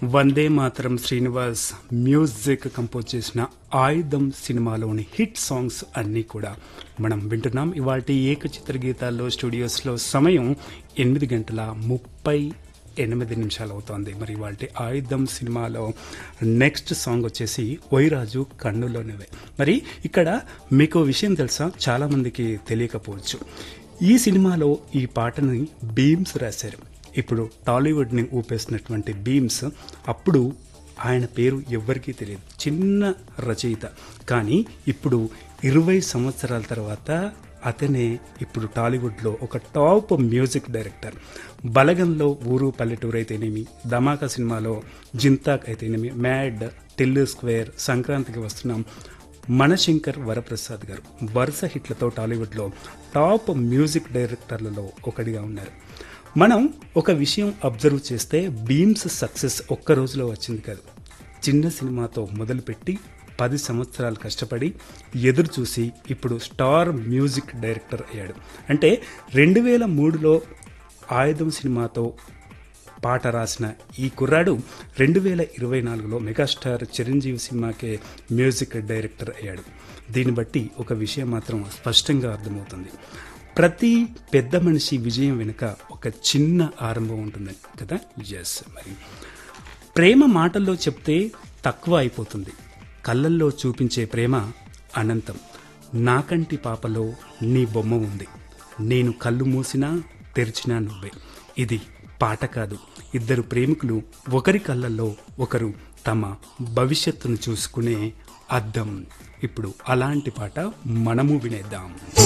వందే Mataram Srinivas music compose చేసిన ఆయుధం సినిమాలోని hit songs అన్నీ కూడా మనం వింటున్నాం ఇవాటి ఏకచిత్ర గీతాల్లో స్టూడియోస్లో సమయం ఎనిమిది గంటల ముప్పై ఎనిమిది నిమిషాలు అవుతోంది మరి వాటి ఆయుధం సినిమాలో నెక్స్ట్ సాంగ్ వచ్చేసి ఓయిరాజు కన్నులోనివే మరి ఇక్కడ మీకు విషయం తెలుసా చాలా మందికి తెలియకపోవచ్చు ఈ సినిమాలో ఈ పాటని బీమ్స్ రాశారు ఇప్పుడు టాలీవుడ్ని ఊపేసినటువంటి బీమ్స్ అప్పుడు ఆయన పేరు ఎవ్వరికీ తెలియదు చిన్న రచయిత కానీ ఇప్పుడు ఇరవై సంవత్సరాల తర్వాత అతనే ఇప్పుడు టాలీవుడ్లో ఒక టాప్ మ్యూజిక్ డైరెక్టర్ బలగంలో ఊరు పల్లెటూరు అయితేనేమి ధమాకా సినిమాలో జింతాక్ అయితేనేమి మ్యాడ్ టిల్లు స్క్వేర్ సంక్రాంతికి వస్తున్నాం మనశంకర్ వరప్రసాద్ గారు వరుస హిట్లతో టాలీవుడ్లో టాప్ మ్యూజిక్ డైరెక్టర్లలో ఒకటిగా ఉన్నారు మనం ఒక విషయం అబ్జర్వ్ చేస్తే బీమ్స్ సక్సెస్ ఒక్క రోజులో వచ్చింది కాదు చిన్న సినిమాతో మొదలుపెట్టి పది సంవత్సరాలు కష్టపడి ఎదురు చూసి ఇప్పుడు స్టార్ మ్యూజిక్ డైరెక్టర్ అయ్యాడు అంటే రెండు వేల మూడులో ఆయుధం సినిమాతో పాట రాసిన ఈ కుర్రాడు రెండు వేల ఇరవై నాలుగులో మెగాస్టార్ చిరంజీవి సినిమాకే మ్యూజిక్ డైరెక్టర్ అయ్యాడు దీన్ని బట్టి ఒక విషయం మాత్రం స్పష్టంగా అర్థమవుతుంది ప్రతి పెద్ద మనిషి విజయం వెనుక ఒక చిన్న ఆరంభం ఉంటుందని కదా ఎస్ మరి ప్రేమ మాటల్లో చెప్తే తక్కువ అయిపోతుంది కళ్ళల్లో చూపించే ప్రేమ అనంతం నాకంటి పాపలో నీ బొమ్మ ఉంది నేను కళ్ళు మూసినా తెరిచినా నువ్వే ఇది పాట కాదు ఇద్దరు ప్రేమికులు ఒకరి కళ్ళల్లో ఒకరు తమ భవిష్యత్తును చూసుకునే అద్దం ఇప్పుడు అలాంటి పాట మనము వినేద్దాం